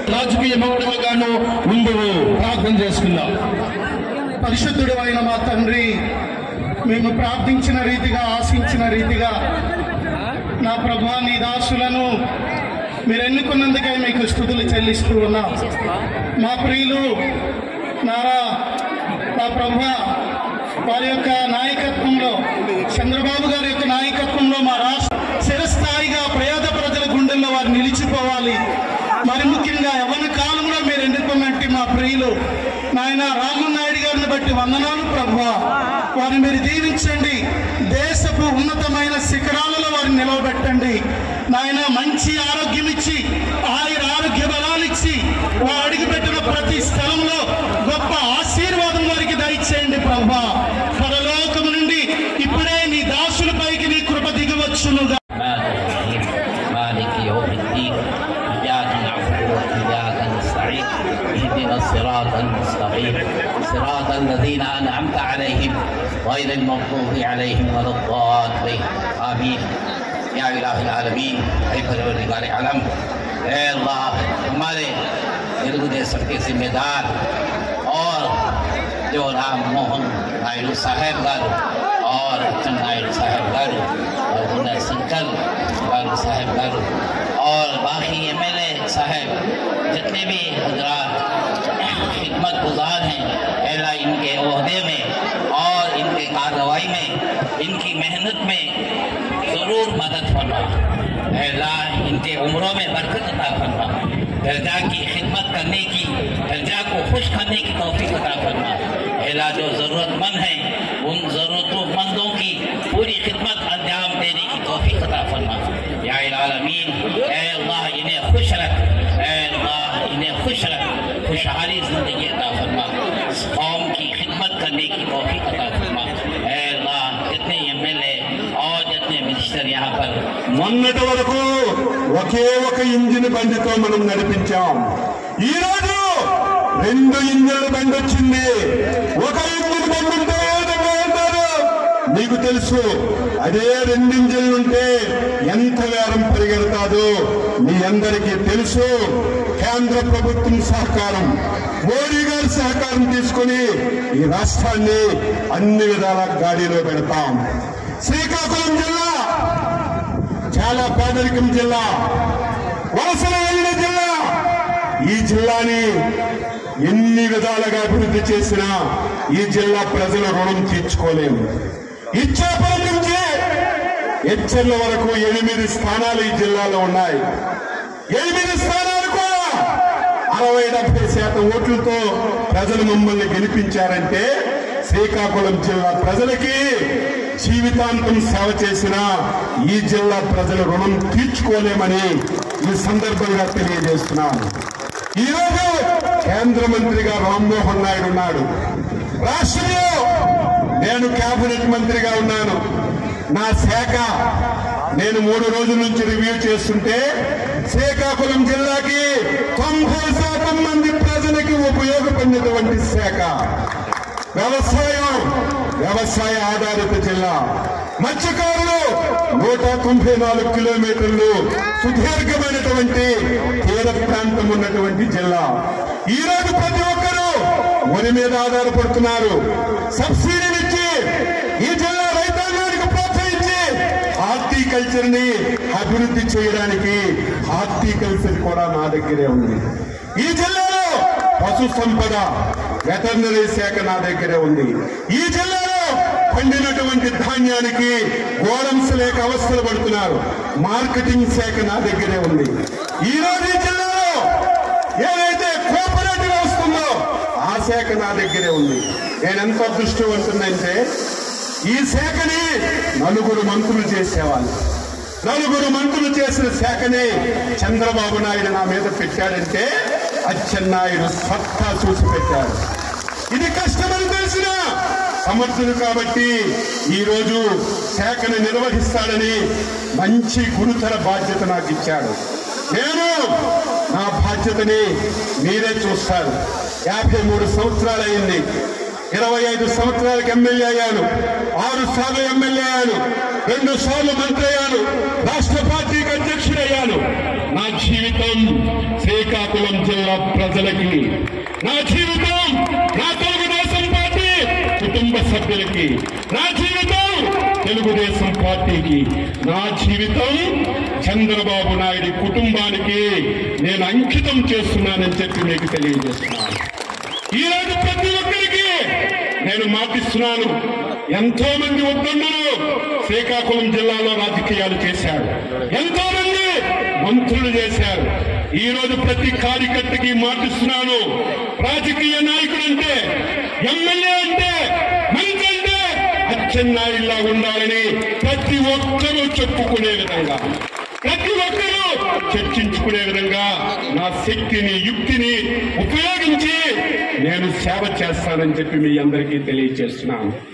రాజకీయ మౌడముగాను ముందుకు ప్రార్థన చేసుకుందాం పరిశుద్ధుడు అయిన మా తండ్రి మేము ప్రార్థించిన రీతిగా ఆశించిన రీతిగా నా ప్రభా నీ దాసులను మీరు ఎన్నుకున్నందుకే మీకు స్థుతులు చెల్లిస్తూ ఉన్నాం మా ప్రియులు నారా నా ప్రభా వారి యొక్క నాయకత్వంలో చంద్రబాబు గారి యొక్క నాయకత్వంలో మా రాష్ట్ర చిరస్థాయిగా పేద ప్రజల గుండెల్లో వారు నిలిచిపోవాలి మరి ముఖ్యంగా యవన కాలంలో మీరు ఎన్నుకున్నట్టు మా ప్రియులు నాయన రామ్మోహన్ నాయుడు గారిని బట్టి వందనాలు ప్రభువా వారిని మీరు దీవించండి దేశపు ఉన్నతమైన శిఖరాలలో వారిని నిలవబెట్టండి నాయన మంచి ఆరోగ్యం ఇచ్చి ఆయుర ఆరోగ్య బలాలు ఇచ్చి వారు అడుగుపెట్టిన ప్రతి స్థలంలో గొప్ప ఆశీర్వాదం వారికి దయచేయండి ప్రభా పరలోకము నుండి ఇప్పుడే నీ దాసులపైకి నీ కృప దిగవచ్చునుగా الرحمن الرحيم مالك يوم الدين إياك نعبد وإياك نستعين اهدنا الصراط المستقيم صراط الذين أنعمت عليهم غير المغضوب عليهم ولا الضالين آمين या इलाह आलमीन ऐ परवरदिगार आलम ऐ अल्लाह हमारे तेलुगु देशम के जिम्मेदार और जो राम मोहन नायडू साहेब गाరు और అచ్చెం నాయుడు సాహెబ్ గారు రఘునాథ్ శంకర్ గారు साहेब గారు और बाकी एमएलए साहब जितने भी हजरात खिदमत गुजार हैं अल्लाह इनके अहदे में और इनके कार्रवाई में इनकी मेहनत में ज़रूर मदद फरमा अल्लाह इनके उम्रों में बरकत अता फरमा दर्जा की खिदमत करने की दर्जा को खुश करने की तौफीक अता फरमा अल्लाह जो ज़रूरतमंद हैं उन ज़रूरतमंदों की पूरी खिदमत अंजाम देने की तौफीक अता फरमा या आलमीन ए अल्लाह इन्हें खुश रख ए अल्लाह इन्हें खुश रख खुशहाली ज़िंदगी अता फरमा इस कौम की खिदमत करने की तौफीक अता फरमा ए अल्लाह जितने एम एल ए और जितने मिनिस्टर यहाँ पर మొన్నటి వరకు ఒకే ఒక ఇంజిన్ బండితో మనం నడిపించాం ఈ రోజు రెండు ఇంజిన్ల బండి వచ్చింది ఒక ఇంజిన్ బండి ఉంటే ఏ విధంగా ఉంటారు నీకు తెలుసు అదే రెండు ఇంజిన్లు ఉంటే ఎంత వేరం పరిగెడతాదో మీ అందరికీ తెలుసు కేంద్ర ప్రభుత్వం సహకారం మోడీ గారి సహకారం తీసుకొని ఈ రాష్ట్రాన్ని అన్ని విధాల గాడిలో పెడతాం శ్రీకాకుళం జిల్లా చాలా పేదరికం జిల్లా వలసల వెళ్ళిన జిల్లా ఈ జిల్లాని ఎన్ని విధాలుగా అభివృద్ధి చేసినా ఈ జిల్లా ప్రజల రుణం తీర్చుకోలేము ఇచ్చాపురం నుంచి హెచ్చర్ల వరకు ఎనిమిది స్థానాలు ఈ జిల్లాలో ఉన్నాయి ఎనిమిది స్థానాలు కూడా అరవై డెబ్బై శాతం ఓట్లతో ప్రజలు మమ్మల్ని గెలిపించారంటే శ్రీకాకుళం జిల్లా ప్రజలకి జీవితాంతం సేవ చేసిన ఈ జిల్లా ప్రజల రుణం తీర్చుకోలేమని ఈ సందర్భంగా తెలియజేస్తున్నాను ఈరోజు కేంద్ర మంత్రిగా రామ్మోహన్ నాయుడు ఉన్నాడు రాష్ట్రంలో నేను కేబినెట్ మంత్రిగా ఉన్నాను నా శాఖ నేను మూడు రోజుల నుంచి రివ్యూ చేస్తుంటే శ్రీకాకుళం జిల్లాకి తొంభై శాతం మంది ప్రజలకి ఉపయోగపడినటువంటి శాఖ వ్యవసాయం వ్యవసాయ ఆధారిత జిల్లా మత్స్యకారులు నూట తొంభై నాలుగు కిలోమీటర్లు సుదీర్ఘమైనటువంటి తీర ప్రాంతం ఉన్నటువంటి జిల్లా ఈ రోజు ప్రతి ఒక్కరూ వరి మీద ఆధారపడుతున్నారు సబ్సిడీలు ఇచ్చి ఈ జిల్లా రైతాంగానికి ప్రోత్సహించి హార్టికల్చర్ ని అభివృద్ధి చేయడానికి హార్టికల్చర్ కూడా నా దగ్గరే ఉంది ఈ జిల్లాలో పశు సంపద వెటర్నరీ శాఖ నా దగ్గరే ఉంది ఈ జిల్లాలో పండినటువంటి ధాన్యానికి గోడమ్స్ లేక అవస్థలు పడుతున్నారు మార్కెటింగ్ శాఖ నా దగ్గరే ఉంది ఈ రోజు ఈ జిల్లాలో ఏదైతే కోఆపరేటివ్ వస్తుందో ఆ శాఖ నా దగ్గరే ఉంది నేను ఎంత అదృష్టవంతుందంటే ఈ శాఖని నలుగురు మంత్రులు చేసేవాళ్ళు నలుగురు మంత్రులు చేసిన శాఖని చంద్రబాబు నాయుడు నా మీద పెట్టాడంటే అచ్చెన్నాయుడు సత్తా చూసి పెట్టాడు ఇది కష్టమని తెలిసిన సమర్థుడు కాబట్టి ఈ రోజు శాఖను నిర్వహిస్తాడని మంచి గురుతర బాధ్యత నాకు ఇచ్చాడు నేను నా బాధ్యతని మీరే చూస్తారు యాభై మూడు సంవత్సరాలు అయింది ఇరవై ఐదు సంవత్సరాలకు ఎమ్మెల్యే అయ్యాను ఆరు సార్లు ఎమ్మెల్యే అయ్యాను రెండు సార్లు మంత్రి అయ్యాను రాష్ట్ర పార్టీకి అధ్యక్షుడయ్యాను నా జీవితం శ్రీకాకుళం జిల్లా ప్రజలకి నా జీవితం నా తెలుగుదేశం పార్టీ కుటుంబ సభ్యులకి నా జీవితం తెలుగుదేశం పార్టీకి నా జీవితం చంద్రబాబు నాయుడు కుటుంబానికి నేను అంకితం చేస్తున్నానని చెప్పి మీకు తెలియజేస్తున్నాను ఈ రోజు ప్రతి ఒక్కరికి నేను మాటిస్తున్నాను ఎంతో మంది వద్దన్నారు శ్రీకాకుళం జిల్లాలో రాజకీయాలు చేశారు ఎంతో మంది మంత్రులు చేశారు ఈ రోజు ప్రతి కార్యకర్తకి మాటిస్తున్నాను రాజకీయ నాయకుడు అంటే ఎమ్మెల్యే అంటే మంత్రి అంటే అచ్చెన్నాయుల్లా ఉండాలని ప్రతి ఒక్కరూ చెప్పుకునే విధంగా ప్రతి ఒక్కరూ చర్చించుకునే విధంగా నా శక్తిని యుక్తిని ఉపయోగించి నేను సేవ చేస్తానని చెప్పి మీ అందరికీ తెలియజేస్తున్నాను